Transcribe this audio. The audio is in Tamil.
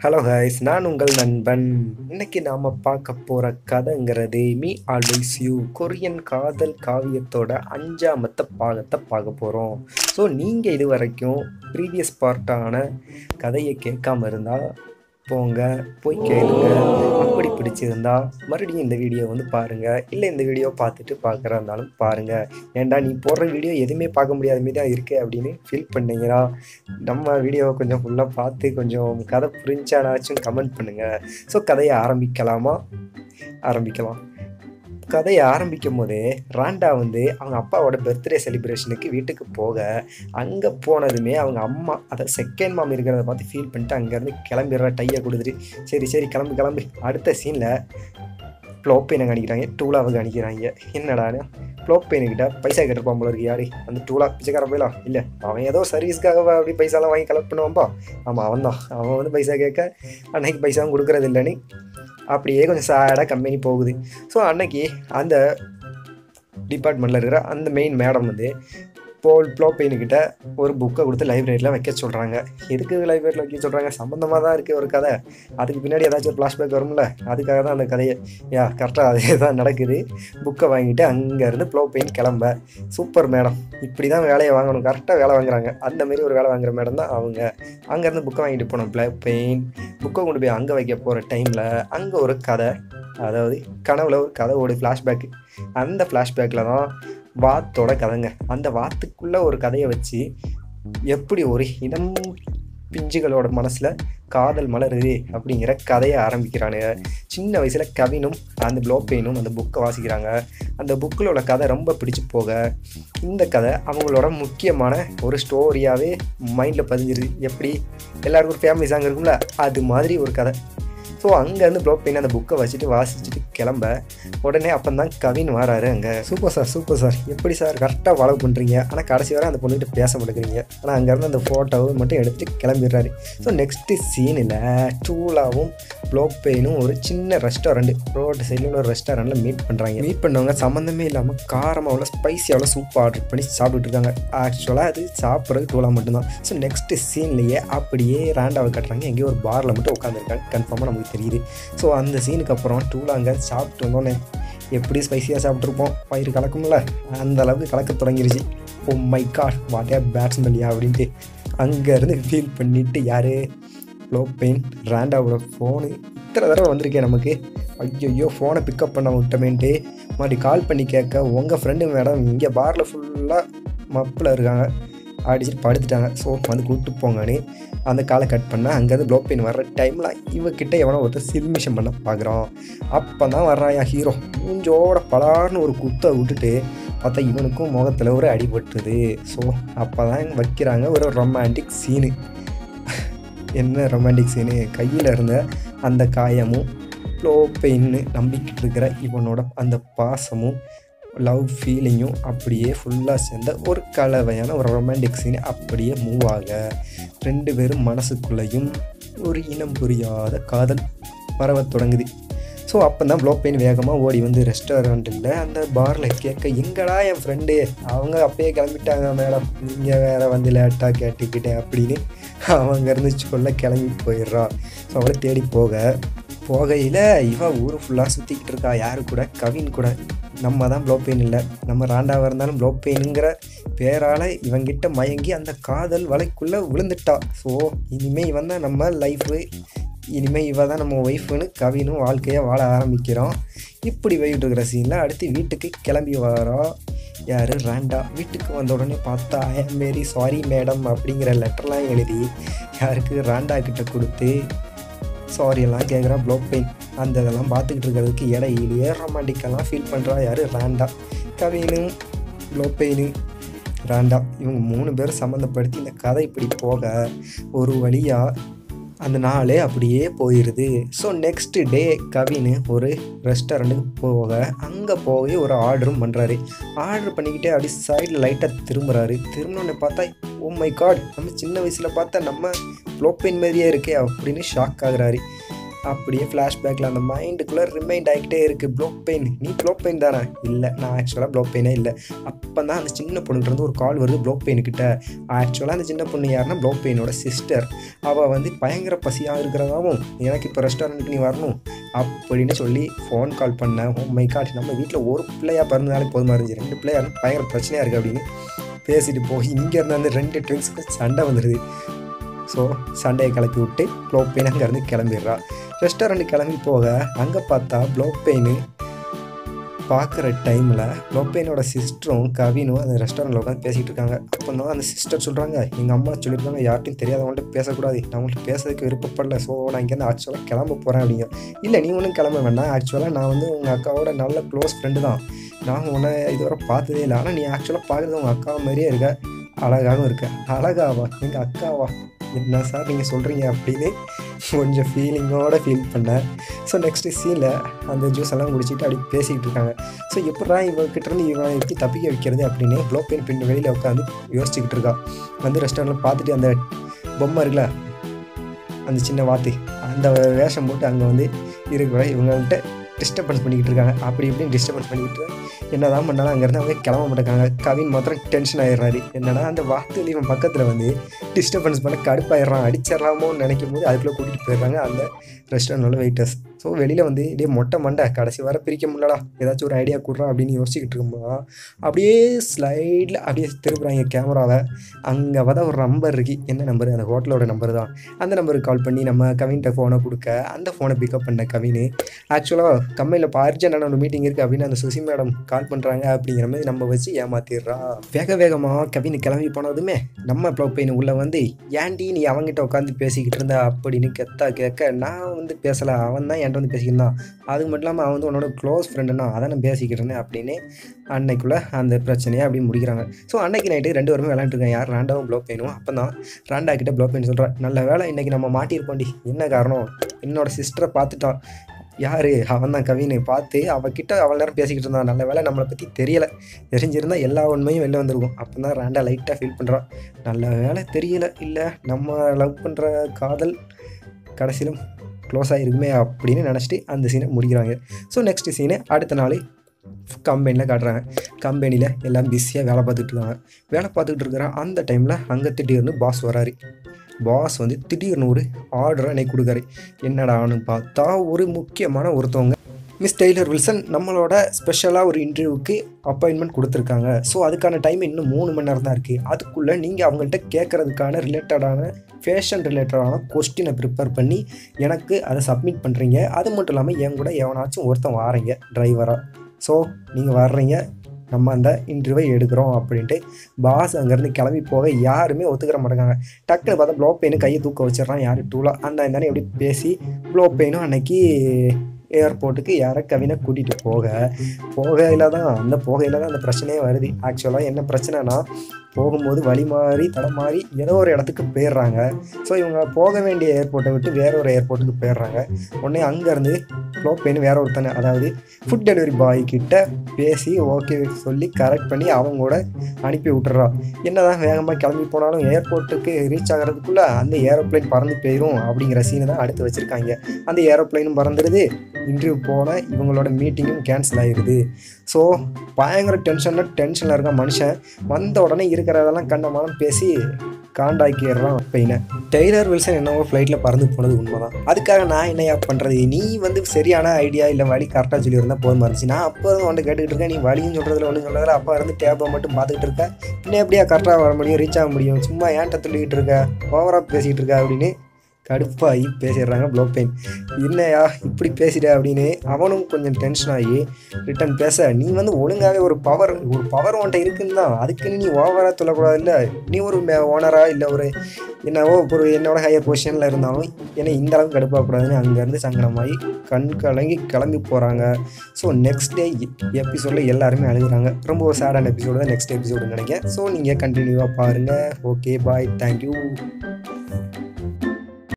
ஹலோ கைஸ் நான் உங்கள் நண்பன் இன்னைக்கு நாம் பார்க்க போகிற கதைங்கிறது மீ ஆல்வேஸ் யூ கொரியன் காதல் காவியத்தோட அஞ்சாமத்த பாகத்தை பார்க்க போகிறோம் ஸோ நீங்கள் இது வரைக்கும் ப்ரீவியஸ் பார்ட்டான கதையை கேட்காம இருந்தால் போங்க போய் கேளுங்க அப்படி பிடிச்சிருந்தா மறுபடியும் இந்த வீடியோ வந்து பாருங்கள் இல்லை இந்த வீடியோ பார்த்துட்டு பார்க்குறா இருந்தாலும் பாருங்கள் ஏன்டா நீ போடுற வீடியோ எதுவுமே பார்க்க முடியாத மாரி தான் இருக்குது அப்படின்னு ஃபீல் பண்ணீங்கன்னா நம்ம வீடியோவை கொஞ்சம் ஃபுல்லாக பார்த்து கொஞ்சம் கதை புரிஞ்சானாச்சும் கமெண்ட் பண்ணுங்கள் ஸோ கதையை ஆரம்பிக்கலாமா ஆரம்பிக்கலாம் கதையை ஆரம்பிக்கும் போதே ராண்டா வந்து அவங்க அப்பாவோட பர்த்டே செலிப்ரேஷனுக்கு வீட்டுக்கு போக அங்கே போனதுமே அவங்க அம்மா அதை செகண்ட் மாம் இருக்கிறத பார்த்து ஃபீல் பண்ணிட்டு அங்கேருந்து கிளம்பிடுற டையை கொடுத்துட்டு சரி சரி கிளம்பு கிளம்பு அடுத்த சீனில் ப்ளோப்பைனை காணிக்கிறாங்க டூலாவை காணிக்கிறாங்க என்னடான்னு ப்ளோப்பைனுக்கிட்ட பைசா கேட்டிருப்பான் போல இருக்கு யாரு அந்த டூலா பிச்சைக்கார போயிலாம் இல்லை அவன் ஏதோ சர்வீஸ்க்காக அப்படி பைசாலாம் வாங்கி கலெக்ட் பண்ணுவான்பா ஆமாம் அவன் தான் அவன் வந்து பைசா கேட்க அன்னைக்கு பைசாவும் கொடுக்கறது இல்லைன்னு அப்படியே கொஞ்சம் சேடாக கம்பெனி போகுது ஸோ அன்னைக்கு அந்த டிபார்ட்மெண்ட்டில் இருக்கிற அந்த மெயின் மேடம் வந்து போல் ப்ளோப்பெயின்கிட்ட ஒரு புக்கை கொடுத்து லைப்ரரியில் வைக்க சொல்கிறாங்க எதுக்கு லைப்ரரியில் வைக்க சொல்கிறாங்க சம்மந்தமாக தான் இருக்குது ஒரு கதை அதுக்கு பின்னாடி ஏதாச்சும் ஒரு ஃப்ளாஷ்பேக் வரும்ல அதுக்காக தான் அந்த கதையை யா கரெக்டாக அதே தான் நடக்குது புக்கை வாங்கிட்டு அங்கேருந்து ப்ளோப்பெயின் கிளம்ப சூப்பர் மேடம் இப்படி தான் வேலையை வாங்கணும் கரெக்டாக வேலை வாங்குறாங்க அந்த மாதிரி ஒரு வேலை வாங்குற மேடம் தான் அவங்க அங்கேருந்து புக்கை வாங்கிட்டு போனோம் ப்ளே பெயின் புக்கை கொண்டு போய் அங்கே வைக்க போகிற டைமில் அங்கே ஒரு கதை அதாவது கனவுல ஒரு கதை ஒரு ஃப்ளாஷ்பேக்கு அந்த ஃப்ளாஷ்பேக்கில் தான் வாத்தோட கதைங்க அந்த வாத்துக்குள்ளே ஒரு கதையை வச்சு எப்படி ஒரு இனம் பிஞ்சுகளோட மனசில் காதல் மலருது அப்படிங்கிற கதையை ஆரம்பிக்கிறானுங்க சின்ன வயசில் கவினும் அந்த ப்ளோப்பெயினும் அந்த புக்கை வாசிக்கிறாங்க அந்த புக்கில் உள்ள கதை ரொம்ப பிடிச்சி போக இந்த கதை அவங்களோட முக்கியமான ஒரு ஸ்டோரியாகவே மைண்டில் பதிஞ்சிருது எப்படி எல்லாருக்கும் ஒரு ஃபேமிலி சாங் இருக்கும்ல அது மாதிரி ஒரு கதை ஸோ அங்கேருந்து ப்ளோ பெயின் அந்த புக்கை வச்சுட்டு வாசிச்சுட்டு கிளம்ப உடனே அப்போ தான் கவின் வராரு அங்கே சூப்பர் சார் சூப்பர் சார் எப்படி சார் கரெக்டாக ஃபாலோ பண்ணுறீங்க ஆனால் கடைசி வரை அந்த பொண்ணுகிட்ட பேச மாட்டேங்கிறீங்க ஆனால் அங்கேருந்து அந்த ஃபோட்டோவை மட்டும் எடுத்துட்டு கிளம்பிடுறாரு ஸோ நெக்ஸ்ட்டு சீனில் டூலாவும் ப்ளோ பெயினும் ஒரு சின்ன ரெஸ்டாரண்ட் ரோடு சைடில் ஒரு ரெஸ்டாரண்ட்டில் மீட் பண்ணுறாங்க மீட் பண்ணவங்க சம்மந்தமே இல்லாமல் காரமாக உள்ள ஸ்பைசியாக சூப் ஆர்டர் பண்ணி சாப்பிட்டுட்டு இருக்காங்க ஆக்சுவலாக அது சாப்பிட்றது டூலா மட்டும்தான் ஸோ நெக்ஸ்ட்டு சீன்லேயே அப்படியே ரேண்டாவை கட்டுறாங்க எங்கேயோ ஒரு பாரில் மட்டும் உட்காந்துருக்காங்க கன்ஃபார்மாக நமக்கு தெரியுது ஸோ அந்த சீனுக்கு அப்புறம் டூலாங்க சாப்பிட்டு வந்தோன்னே எப்படி ஸ்பைசியாக சாப்பிட்ருப்போம் பயிர் கலக்கும்ல அந்த அளவுக்கு கலக்க தொடங்கிருச்சு oh my God what a பேட்ஸ்மெல்லியா அப்படின்ட்டு அங்கேருந்து ஃபீல் பண்ணிவிட்டு யார் லோ பெயின் ரேண்டாவோட ஃபோனு இத்தனை தடவை வந்திருக்கேன் நமக்கு ஐயோ ஃபோனை பிக்கப் பண்ண விட்டமேன்ட்டு மறுபடி கால் பண்ணி கேட்க உங்கள் ஃப்ரெண்டு மேடம் இங்கே பாரில் ஃபுல்லாக மப்பில் இருக்காங்க அடிச்சுட்டு படுத்துட்டாங்க ஸோ வந்து கூப்பிட்டு போங்கன்னு அந்த காலை கட் பண்ணால் அங்கேருந்து ப்ளோ பெயின் வர்ற டைமில் இவகிட்ட எவனோ ஒருத்தர் சில்மிஷம் பண்ண பார்க்குறான் அப்போ தான் வர்றான் ஹீரோ மூஞ்சோட பலார்னு ஒரு குத்தை விட்டுட்டு பார்த்தா இவனுக்கும் முகத்தில் ஒரு அடிபட்டுருது ஸோ அப்போ தான் வைக்கிறாங்க ஒரு ரொமான்டிக் சீனு என்ன ரொமான்டிக் சீனு கையில் இருந்த அந்த காயமும் ப்ளோ பெயின்னு நம்பிக்கிட்டு இருக்கிற இவனோட அந்த பாசமும் லவ் ஃபீலிங்கும் அப்படியே ஃபுல்லாக சேர்ந்த ஒரு கலவையான ஒரு ரொமான்டிக் சீன் அப்படியே மூவ் ஆக ரெண்டு பேரும் மனசுக்குள்ளேயும் ஒரு இனம் புரியாத காதல் பரவத் தொடங்குது ஸோ அப்போ தான் ப்ளோ பெயின் வேகமாக ஓடி வந்து ரெஸ்டாரண்ட்டில் அந்த பாரில் கேட்க எங்கடா என் ஃப்ரெண்டு அவங்க அப்பயே கிளம்பிட்டாங்க மேடம் நீங்கள் வேறு வந்து லேட்டாக கேட்டுக்கிட்டேன் அப்படின்னு அவங்க இருந்து கொள்ள கிளம்பி போயிடுறான் ஸோ அவளை தேடி போக போகையில் இவ ஊர் ஃபுல்லாக சுற்றிக்கிட்டு இருக்கா யாரு கூட கவின் கூட நம்ம தான் ப்ளோ பெயின் இல்லை நம்ம ராண்டாவாக இருந்தாலும் ப்ளோ பெயினுங்கிற பேரால் இவங்கிட்ட மயங்கி அந்த காதல் வலைக்குள்ளே விழுந்துட்டா ஸோ இனிமேல் இவன் தான் நம்ம லைஃபு இனிமேல் இவ தான் நம்ம ஒய்ஃபுன்னு கவினும் வாழ்க்கையை வாழ ஆரம்பிக்கிறோம் இப்படி போயிட்டு இருக்கிற சீனில் அடுத்து வீட்டுக்கு கிளம்பி வரோம் யார் ராண்டா வீட்டுக்கு வந்த உடனே பார்த்தா I am very sorry madam அப்படிங்கிற லெட்டர்லாம் எழுதி யாருக்கு ராண்டா கிட்ட கொடுத்து சாரி எல்லாம் கேட்குறா ப்ளோ பெயின் அந்த இதெல்லாம் பார்த்துக்கிட்டு இருக்கிறதுக்கு இடையிலேயே ரொமான்டிக்கெல்லாம் ஃபீல் பண்ணுறா யார் ராண்டா கவினு ப்ளோ பெயினு ராண்டா இவங்க மூணு பேரும் சம்மந்தப்படுத்தி இந்த கதை இப்படி போக ஒரு வழியாக அந்த நாளே அப்படியே போயிடுது ஸோ நெக்ஸ்ட் டே கவின் ஒரு ரெஸ்டாரண்ட்டுக்கு போக அங்கே போய் ஒரு ஆர்டரும் பண்ணுறாரு ஆர்டர் பண்ணிக்கிட்டே அப்படி சைடில் லைட்டாக திரும்புகிறாரு திரும்பினோடனே பார்த்தா ஓ மை காட் நம்ம சின்ன வயசில் பார்த்தா நம்ம ப்ளோப்பெயின் மாதிரியே இருக்கே அப்படின்னு ஷாக் ஆகுறாரு அப்படியே ஃப்ளாஷ்பேக்கில் அந்த மைண்டுக்குள்ளே ரிமைண்ட் ஆகிக்கிட்டே இருக்குது ப்ளோ பெயின் நீ ப்ளோ பெயின் தானே இல்லை நான் ஆக்சுவலாக ப்ளோ பெயினே இல்லை அப்போ தான் அந்த சின்ன பொண்ணுகிட்ட இருந்து ஒரு கால் வருது ப்ளோ பெயின்கிட்ட ஆக்சுவலாக அந்த சின்ன பொண்ணு யாருன்னா ப்ளோ பெயினோட சிஸ்டர் அவள் வந்து பயங்கர பசியாக இருக்கிறதாவும் எனக்கு இப்போ ரெஸ்டாரண்ட்டுக்கு நீ வரணும் அப்படின்னு சொல்லி ஃபோன் கால் பண்ணேன் ஓ மை காட் நம்ம வீட்டில் ஒரு பிள்ளையாக பிறந்தனாலே போதுமா இருந்துச்சு ரெண்டு பிள்ளையா இருந்தா பயங்கர பிரச்சனையாக இருக்குது அப்படின்னு பேசிட்டு போய் இங்கே இருந்து அந்த ரெண்டு ட்வின்ஸுக்கு சண்டை வந்துடுது ஸோ சண்டையை கிளப்பி விட்டு ப்ளோ பெயின் அங்கேருந்து கிளம்பிடுறா ரெஸ்டாரண்ட் கிளம்பி போக அங்கே பார்த்தா ப்ளோ பெயின் பார்க்குற டைமில் ப்ளோ பெயினோட சிஸ்டரும் கவினும் அந்த ரெஸ்டாரண்ட்டில் உட்காந்து பேசிகிட்டு இருக்காங்க அப்போ தான் அந்த சிஸ்டர் சொல்கிறாங்க எங்கள் அம்மா சொல்லியிருக்காங்க யார்ட்டையும் தெரியாதவங்கள்ட்ட பேசக்கூடாது நான் உங்கள்கிட்ட பேசுறதுக்கு விருப்பப்படல ஸோ நான் இங்கேருந்து ஆக்சுவலாக கிளம்ப போகிறேன் அப்படிங்க இல்லை நீ ஒன்றும் கிளம்ப வேண்டாம் ஆக்சுவலாக நான் வந்து உங்கள் அக்காவோட நல்ல க்ளோஸ் ஃப்ரெண்டு தான் நான் உன்னை இதுவரை பார்த்ததே இல்லை ஆனால் நீ ஆக்சுவலாக பார்க்குறது உங்கள் அக்கா மாதிரியே இருக்க அழகாகவும் இருக்க அழகாவா எங்கள் அக்காவா என்ன சார் நீங்கள் சொல்கிறீங்க அப்படின்னு கொஞ்சம் ஃபீலிங்கோட ஃபீல் பண்ணேன் ஸோ நெக்ஸ்ட்டு சீனில் அந்த ஜூஸ் எல்லாம் குடிச்சிட்டு அப்படி பேசிக்கிட்டு இருக்காங்க ஸோ எப்படா இவங்கிட்டேருந்து இவன் எப்படி தப்பிக்க வைக்கிறது அப்படின்னு ப்ளோ பெயின் பின் வெளியில் உட்காந்து யோசிச்சுக்கிட்டு இருக்கா வந்து ரெஸ்டாரண்ட்டில் பார்த்துட்டு அந்த பொம்மை இருக்குல்ல அந்த சின்ன வாத்து அந்த வேஷம் போட்டு அங்கே வந்து இருக்கிற இவங்கள்ட்ட டிஸ்டர்பன்ஸ் பண்ணிக்கிட்டு இருக்காங்க அப்படி இப்படின்னு டிஸ்டர்பன்ஸ் பண்ணிக்கிட்டு என்னதான் பண்ணாலும் அங்கேருந்து அவங்க கிளம்ப மாட்டேங்காங்க கவின் மாத்திரம் டென்ஷன் ஆயிடுறாரு என்னடா அந்த வார்த்தையில் இவன் பக்கத்தில் வந்து டிஸ்டர்பன்ஸ் பண்ண கடுப்பாயிடுறான் அடிச்சிடலாமோன்னு நினைக்கும் போது அதுக்குள்ளே கூட்டிகிட்டு போயிடுறாங்க அந்த ரெஸ்டாரண்ட்டோட வெயிட்டர்ஸ் ஸோ வெளியில் வந்து இதே மொட்டை மண்டை கடைசி வர பிரிக்க முடியலடா ஏதாச்சும் ஒரு ஐடியா கொடுறான் அப்படின்னு யோசிச்சுக்கிட்டு இருக்கும்போது அப்படியே ஸ்லைடில் அப்படியே திருப்புறாங்க கேமராவை அங்கே பார்த்தா ஒரு நம்பர் இருக்கு என்ன நம்பர் அந்த ஹோட்டலோட நம்பர் தான் அந்த நம்பருக்கு கால் பண்ணி நம்ம கவின்கிட்ட ஃபோனை கொடுக்க அந்த ஃபோனை பிக்கப் பண்ண கவின் ஆக்சுவலாக கம்பெனியில் இப்போ அர்ஜென்டான ஒரு மீட்டிங் இருக்குது அப்படின்னு அந்த சுசி மேடம் கால் பண்ணுறாங்க அப்படிங்கிற மாதிரி நம்ம வச்சு ஏமாத்திடுறா வேக வேகமாக கவின் கிளம்பி போனதுமே நம்ம ப்ளோ பெயின் உள்ளே வந்து ஏன்டி நீ அவங்ககிட்ட உட்காந்து பேசிக்கிட்டு இருந்தா அப்படின்னு கெத்தா கேட்க நான் வந்து பேசலை அவன் தான் என்கிட்ட வந்து பேசிக்கிட்டு இருந்தான் அது மட்டும் இல்லாமல் அவன் வந்து உன்னோட க்ளோஸ் ஃப்ரெண்டுனா அதை நான் பேசிக்கிட்டு இருந்தேன் அப்படின்னு அன்னைக்குள்ளே அந்த பிரச்சனையை அப்படி முடிக்கிறாங்க ஸோ அன்னைக்கு நைட்டு ரெண்டு பேருமே விளையாண்டுருக்காங்க யார் ராண்டாவும் ப்ளோ பெயினும் அப்போ தான் ராண்டா கிட்ட ப்ளோ பெயின் சொல்கிறேன் நல்ல வேலை இன்னைக்கு நம்ம மாட்டியிருப்போண்டி என்ன காரணம் என்னோட சிஸ்டரை பார்த்துட்டான் யார் அவன் தான் கவின்னு பார்த்து அவகிட்ட அவள் நேரம் பேசிக்கிட்டு இருந்தான் நல்ல வேலை நம்மளை பற்றி தெரியலை தெரிஞ்சிருந்தா எல்லா உண்மையும் வெளில வந்திருக்கும் அப்போ தான் ராண்டா லைட்டாக ஃபீல் பண்ணுறான் நல்ல வேலை தெரியல இல்லை நம்ம லவ் பண்ணுற காதல் கடைசியிலும் க்ளோஸ் ஆகிருக்குமே அப்படின்னு நினச்சிட்டு அந்த சீனை முடிக்கிறாங்க ஸோ நெக்ஸ்ட் சீனு அடுத்த நாள் கம்பெனியில் காட்டுறாங்க கம்பெனியில் எல்லாம் பிஸியாக வேலை பார்த்துட்டு இருக்காங்க வேலை பார்த்துக்கிட்டு இருக்கிற அந்த டைமில் அங்கே திடீர்னு பாஸ் வராரு பாஸ் வந்து திடீர்னு ஒரு ஆர்டரை அன்னைக்கு கொடுக்காரு என்னடான்னு பார்த்தா ஒரு முக்கியமான ஒருத்தவங்க மிஸ் டெய்லர் வில்சன் நம்மளோட ஸ்பெஷலாக ஒரு இன்டர்வியூக்கு அப்பாயின்மெண்ட் கொடுத்துருக்காங்க ஸோ அதுக்கான டைம் இன்னும் மூணு மணி நேரம் தான் இருக்குது அதுக்குள்ளே நீங்கள் அவங்கள்ட்ட கேட்குறதுக்கான ரிலேட்டடான ஃபேஷன் ரிலேட்டடான கொஸ்டினை ப்ரிப்பேர் பண்ணி எனக்கு அதை சப்மிட் பண்ணுறீங்க அது மட்டும் இல்லாமல் என் கூட எவனாச்சும் ஒருத்தன் வாரீங்க டிரைவராக ஸோ நீங்கள் வர்றீங்க நம்ம அந்த இன்டர்வியூவை எடுக்கிறோம் அப்படின்ட்டு பாஸ் அங்கேருந்து கிளம்பி போக யாருமே ஒத்துக்கிற மாட்டேங்காங்க டக்குன்னு பார்த்தா ப்ளோ பெயினு கையை தூக்க வச்சிடறான் யார் டூலாக அந்த இருந்தாலும் எப்படி பேசி ப்ளோ பெயினும் அன்னைக்கு ஏர்போர்ட்டுக்கு யாரை கவினை கூட்டிகிட்டு போக போகையில் தான் அந்த போகையில் தான் அந்த பிரச்சனையே வருது ஆக்சுவலாக என்ன பிரச்சனைனா போகும்போது வழி மாறி தடம் மாறி ஏதோ ஒரு இடத்துக்கு போயிடுறாங்க ஸோ இவங்க போக வேண்டிய ஏர்போர்ட்டை விட்டு வேற ஒரு ஏர்போர்ட்டுக்கு போயிடுறாங்க உடனே அங்கேருந்து ப்ளோ பெயின் வேற ஒருத்தனை அதாவது ஃபுட் டெலிவரி பாய் கிட்ட பேசி ஓகே சொல்லி கரெக்ட் பண்ணி அவங்க கூட அனுப்பி விட்டுறா என்னதான் வேகமாக கிளம்பி போனாலும் ஏர்போர்ட்டுக்கு ரீச் ஆகிறதுக்குள்ளே அந்த ஏரோப்ளைன் பறந்து போயிடும் அப்படிங்கிற சீனை தான் அடுத்து வச்சுருக்காங்க அந்த ஏரோப்ளைனும் பறந்துடுது இன்டர்வியூ போன இவங்களோட மீட்டிங்கும் கேன்சல் ஆகிடுது ஸோ பயங்கர டென்ஷனில் டென்ஷனில் இருக்க மனுஷன் வந்த உடனே இருக்கிறதெல்லாம் கண்டமானம் பேசி காண்டாக்கிடுறான் பெயினை டெய்லர் வில்சன் என்னவோ ஃப்ளைட்டில் பறந்து போனது உண்மைதான் அதுக்காக நான் என்னையா பண்ணுறது நீ வந்து சரியான ஐடியா இல்லை வழி கரெக்டாக சொல்லியிருந்தா போதுமா இருந்துச்சு நான் அப்போ இருந்து ஒன்று கேட்டுக்கிட்டு இருக்கேன் நீ வழியும் சொல்கிறதுல ஒன்றும் சொல்கிறதில்ல அப்போ இருந்து டேப்பை மட்டும் பார்த்துக்கிட்டு இருக்க இன்னும் எப்படியா கரெக்டாக வர முடியும் ரீச் ஆக முடியும் சும்மா ஏன்ட்ட சொல்லிக்கிட்டு இருக்க ஓவராக பேசிக்கிட்டு இருக்க அப்படின்னு கடுப்பாகி பேசிடுறாங்க ப்ளோ பெயின் என்னையா இப்படி பேசிட அப்படின்னு அவனும் கொஞ்சம் டென்ஷன் ஆகி ரிட்டன் பேச நீ வந்து ஒழுங்காகவே ஒரு பவர் ஒரு பவர் உன்ட்ட இருக்குன்னு தான் அதுக்குன்னு நீ ஓவராக சொல்லக்கூடாது இல்லை நீ ஒரு ஓனரா இல்லை ஒரு என்னவோ ஒரு என்னோட ஹையர் பொசிஷனில் இருந்தாலும் என்னை இந்த அளவுக்கு கடுப்பாகக்கூடாதுன்னு அங்கேருந்து சங்கடமாகி கண் கலங்கி கிளம்பி போகிறாங்க ஸோ நெக்ஸ்ட் டே எபிசோடில் எல்லாருமே அழுகுறாங்க ரொம்ப ஒரு சேடான எபிசோடு தான் நெக்ஸ்ட் எபிசோடு நினைக்கிறேன் ஸோ நீங்கள் கண்டினியூவாக பாருங்கள் ஓகே பாய் தேங்க்யூ